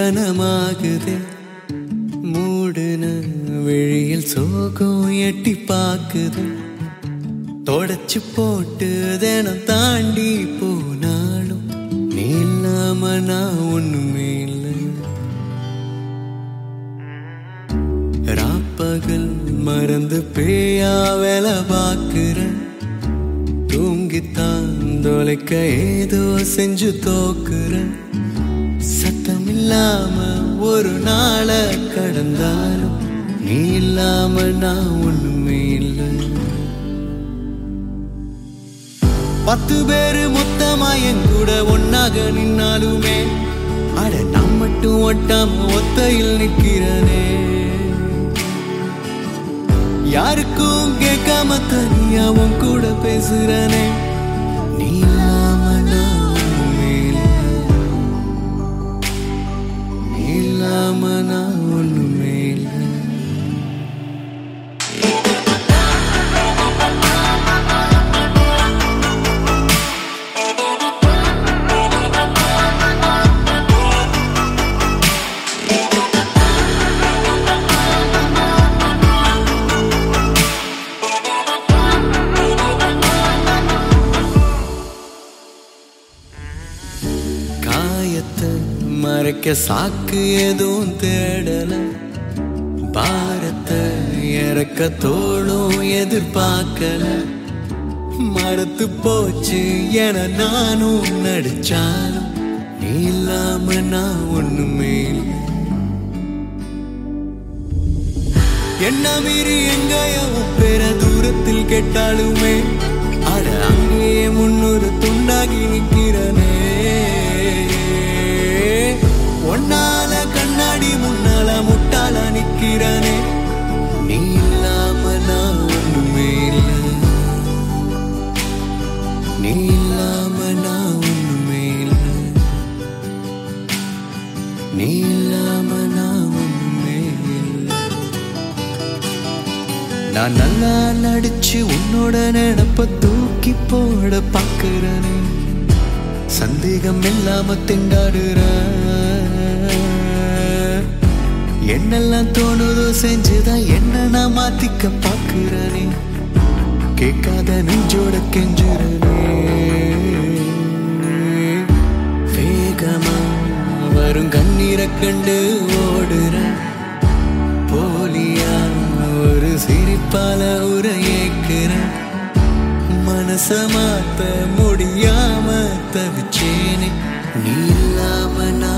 கனமாகுதே மூடுன விழியில் சோகம் எட்டி பாக்குது தொடச்சு போட்டு தினம் தாண்டி போனாலும் நீ இல்லாம நான் ஒண்ணுமே இல்லை ராப்பகல் மறந்து பேயா வேலை பார்க்கிறேன் தூங்கித்தான் தொலைக்க ஏதோ செஞ்சு தோக்குறேன் சத்தம் இல்லாம ஒரு நாள கடந்தாலும் நீ இல்லாம நான் ஒண்ணுமே இல்லை பத்து பேரு மொத்தமா என் கூட ஒன்னாக நின்னாலுமே அட நான் மட்டும் ஒட்டாம ஒத்தையில் நிக்கிறனே யாருக்கும் கேட்காம தனியா உன் கூட பேசுறனே நீ இல்லாம நான் ஒண்ணுமே இல்லை. நீ இல்லாம நான் ஒண்ணுமே இல்லை காயத்தை மறைக்க சாக்கு எதுவும் தேடல பாரத்தை இறக்க தோளும் எதிர்பார்க்கல மறத்து போச்சு என நானும் நடிச்சாலும் நீ இல்லாம நான் ஒண்ணுமே இல்லை என்ன மீறி எங்கேயோ பெற தூரத்தில் கேட்டாலுமே அட அங்கேயே முன்னூறு துண்டாகி நிக்கிறனே ஒன்னால கண்ணாடி முன்னால முட்டால நிக்கிறனே நீ இல்லாம நான் ஒண்ணுமே இல்லை நீ இல்லாம நான் ஒண்ணுமே இல்லை நீ இல்லாம நான் ஒண்ணுமே இல்லை நான் நல்லா நடிச்சு உன்னோட நினப்ப தூக்கி போட பாக்குறேனே சந்தேகம் இல்லாம திண்டாடுற என்னெல்லாம் தோணுதோ செஞ்சுதான் என்ன நான் மாத்திக்க பாக்குறேனே கேட்காத நெஞ்சோட கெஞ்சுறனே வேகமா வரும் கண்ணீரை கண்டு ஓடுறேன் போலியா ஒரு சிரிப்பால உரையேக்கிறேன் மனச மாத்த முடியாம தவிச்சேனே நீ இல்லாம நான்